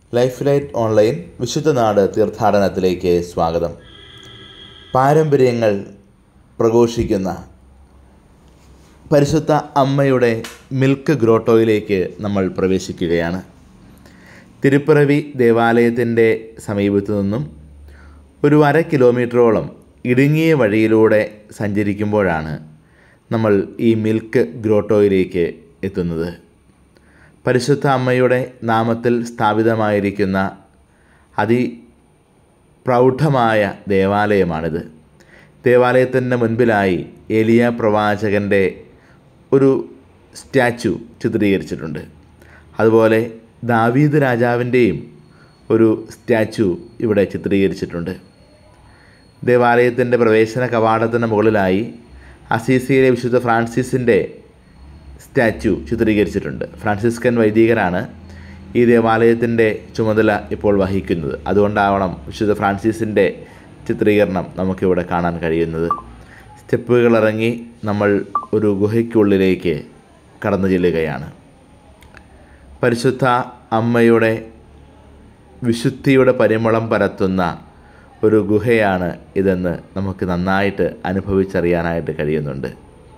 life light online വിശുദ്ധ നാട് തീർത്ഥാടനത്തിലേക്ക് സ്വാഗതം പാരമ്പര്യങ്ങൾ പ്രഘോഷിക്കുന്ന പരിശുദ്ധ അമ്മയുടെ മിൽക്ക് ഗ്രോട്ടോയിലേക്ക് നമ്മൾ പ്രവേശിക്കുകയാണ് തിരുപ്പിറവി ദേവാലയത്തിൻ്റെ സമീപത്തു നിന്നും ഒരു അര കിലോമീറ്ററോളം ഇടുങ്ങിയ വഴിയിലൂടെ സഞ്ചരിക്കുമ്പോഴാണ് നമ്മൾ ഈ മിൽക്ക് ഗ്രോട്ടോയിലേക്ക് എത്തുന്നത് പരിശുദ്ധ അമ്മയുടെ നാമത്തിൽ സ്ഥാപിതമായിരിക്കുന്ന അതി പ്രൗഢമായ ദേവാലയമാണിത് ദേവാലയത്തിൻ്റെ മുൻപിലായി എലിയ പ്രവാചകൻ്റെ ഒരു സ്റ്റാച്ചു ചിത്രീകരിച്ചിട്ടുണ്ട് അതുപോലെ ദാവീദ് രാജാവിൻ്റെയും ഒരു സ്റ്റാച്ചു ഇവിടെ ചിത്രീകരിച്ചിട്ടുണ്ട് ദേവാലയത്തിൻ്റെ പ്രവേശന കവാടത്തിന് മുകളിലായി അസീസിയിലെ വിശുദ്ധ ഫ്രാൻസിസിൻ്റെ സ്റ്റാച്ചു ചിത്രീകരിച്ചിട്ടുണ്ട് ഫ്രാൻസിസ്കൻ വൈദികരാണ് ഈ ദേവാലയത്തിൻ്റെ ചുമതല ഇപ്പോൾ വഹിക്കുന്നത് അതുകൊണ്ടാവണം വിശുദ്ധ ഫ്രാൻസിസിൻ്റെ ചിത്രീകരണം നമുക്കിവിടെ കാണാൻ കഴിയുന്നത് സ്റ്റെപ്പുകൾ ഇറങ്ങി നമ്മൾ ഒരു ഗുഹയ്ക്കുള്ളിലേക്ക് കടന്നു ചെല്ലുകയാണ് പരിശുദ്ധ അമ്മയുടെ വിശുദ്ധിയുടെ പരിമളം പരത്തുന്ന ഒരു ഗുഹയാണ് ഇതെന്ന് നമുക്ക് നന്നായിട്ട് അനുഭവിച്ചറിയാനായിട്ട് കഴിയുന്നുണ്ട്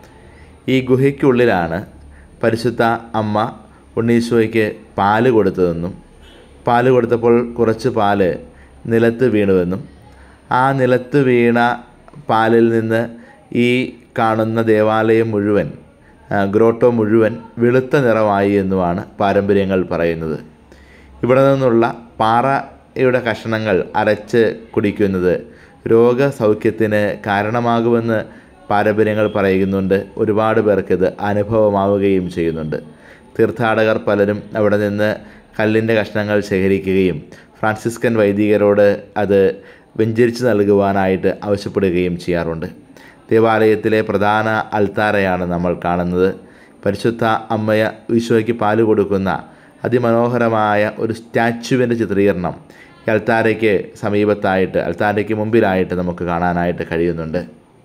ഈ ഗുഹയ്ക്കുള്ളിലാണ് പരിശുദ്ധ അമ്മ ഉണ്ണീശോയ്ക്ക് പാല് കൊടുത്തതെന്നും പാല് കൊടുത്തപ്പോൾ കുറച്ച് പാല് നിലത്ത് വീണുവെന്നും ആ നിലത്ത് വീണ പാലിൽ നിന്ന് ഈ കാണുന്ന ദേവാലയം മുഴുവൻ ആ, ഗ്രോട്ടോ മുഴുവൻ വെളുത്ത നിറമായി എന്നുമാണ് പാരമ്പര്യങ്ങൾ പറയുന്നത് ഇവിടെ നിന്നുള്ള പാറയുടെ കഷണങ്ങൾ അരച്ച് കുടിക്കുന്നത് രോഗസൗഖ്യത്തിന് കാരണമാകുമെന്ന് പാരമ്പര്യങ്ങൾ പറയുന്നുണ്ട് ഒരുപാട് പേർക്ക് ഇത് അനുഭവമാവുകയും ചെയ്യുന്നുണ്ട് തീർത്ഥാടകർ പലരും അവിടെ നിന്ന് കല്ലിൻ്റെ കഷ്ണങ്ങൾ ശേഖരിക്കുകയും ഫ്രാൻസിസ്കൻ വൈദികരോട് അത് വെഞ്ചരിച്ച് നൽകുവാനായിട്ട് ആവശ്യപ്പെടുകയും ചെയ്യാറുണ്ട് ദേവാലയത്തിലെ പ്രധാന അൽത്താരയാണ് നമ്മൾ കാണുന്നത് പരിശുദ്ധ അമ്മയ ഈശോയ്ക്ക് പാല് കൊടുക്കുന്ന അതിമനോഹരമായ ഒരു സ്റ്റാച്ചുവിൻ്റെ ചിത്രീകരണം ഈ അൽത്താരയ്ക്ക് സമീപത്തായിട്ട് അൽത്താരയ്ക്ക് മുമ്പിലായിട്ട് നമുക്ക് കാണാനായിട്ട് കഴിയുന്നുണ്ട്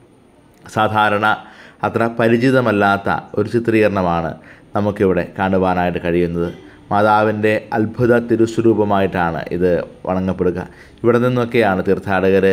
സാധാരണ അത്ര പരിചിതമല്ലാത്ത ഒരു ചിത്രീകരണമാണ് നമുക്കിവിടെ കാണുവാനായിട്ട് കഴിയുന്നത് മാതാവിൻ്റെ അത്ഭുത തിരുസ്വരൂപമായിട്ടാണ് ഇത് വണങ്ങപ്പെടുക ഇവിടെ നിന്നൊക്കെയാണ് തീർത്ഥാടകർ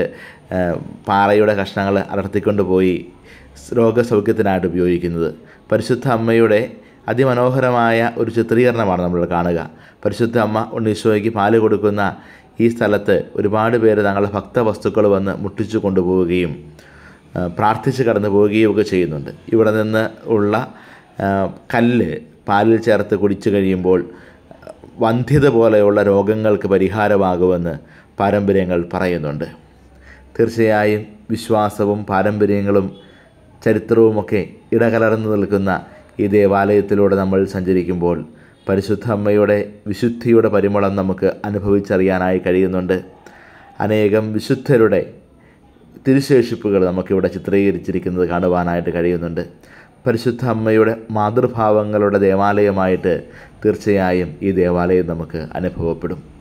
പാറയുടെ കഷ്ണങ്ങൾ അടർത്തിക്കൊണ്ട് പോയി രോഗസൗഖ്യത്തിനായിട്ട് ഉപയോഗിക്കുന്നത് പരിശുദ്ധ അമ്മയുടെ അതിമനോഹരമായ ഒരു ചിത്രീകരണമാണ് നമ്മൾ കാണുക പരിശുദ്ധ അമ്മ ഉണ്ണീശോയ്ക്ക് പാല് കൊടുക്കുന്ന ഈ സ്ഥലത്ത് ഒരുപാട് പേര് തങ്ങളുടെ ഭക്തവസ്തുക്കൾ വന്ന് മുട്ടിച്ചു കൊണ്ടുപോവുകയും ആ, പ്രാർത്ഥിച്ച് കടന്നു പോവുകയും ഒക്കെ ചെയ്യുന്നുണ്ട് ഇവിടെ നിന്ന് ഉള്ള ആ, കല്ല് പാലിൽ ചേർത്ത് കുടിച്ചു കഴിയുമ്പോൾ വന്ധ്യത പോലെയുള്ള രോഗങ്ങൾക്ക് പരിഹാരമാകുമെന്ന് പാരമ്പര്യങ്ങൾ പറയുന്നുണ്ട് തീർച്ചയായും വിശ്വാസവും പാരമ്പര്യങ്ങളും ചരിത്രവുമൊക്കെ ഇടകലർന്നു നിൽക്കുന്ന ഈ ദേവാലയത്തിലൂടെ നമ്മൾ സഞ്ചരിക്കുമ്പോൾ പരിശുദ്ധ അമ്മയുടെ വിശുദ്ധിയുടെ പരിമളം നമുക്ക് അനുഭവിച്ചറിയാനായി കഴിയുന്നുണ്ട് അനേകം വിശുദ്ധരുടെ തിരുശേഷിപ്പുകൾ നമുക്കിവിടെ ചിത്രീകരിച്ചിരിക്കുന്നത് കാണുവാനായിട്ട് കഴിയുന്നുണ്ട് പരിശുദ്ധ അമ്മയുടെ മാതൃഭാവങ്ങളുടെ ദേവാലയമായിട്ട് തീർച്ചയായും ഈ ദേവാലയം നമുക്ക് അനുഭവപ്പെടും